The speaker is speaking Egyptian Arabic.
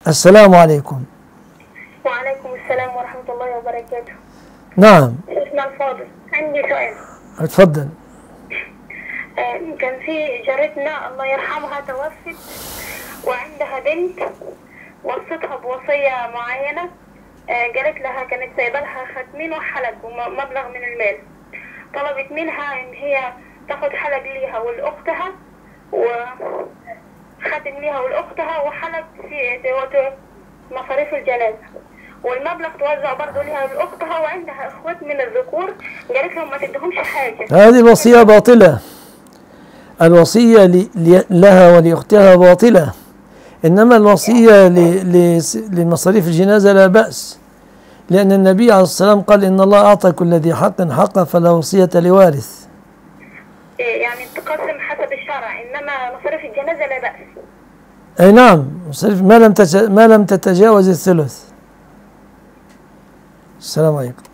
السلام عليكم وعليكم السلام ورحمة الله وبركاته نعم اسمع الفاضل عندي سؤال اتفضل آه، كان في جارتنا الله يرحمها توفت وعندها بنت وصتها بوصية معينة آه، قالت لها كانت سايبة لها ختمين وحلق ومبلغ من المال طلبت منها ان هي تاخد حلق ليها ولأختها وختم ليها ولأختها وحلق في في مصاريف الجنازة والمبلغ توزع برضه ليها ولأختها وعندها اخوات من الذكور قالت لهم ما تدهمش حاجة هذه الوصية باطلة الوصية ل- ل- لها ولأختها باطلة إنما الوصية ل- ل- لمصاريف الجنازة لا بأس لأن النبي عليه الصلاة والسلام قال إن الله أعطى كل ذي حق حقه فلا وصية لوارث إيه، يعني تقسم حسب الشرع انما مصاريف الجنازة لا بأس أي نعم مصاريف ما لم تت- ما لم تتجاوز الثلث السلام عليكم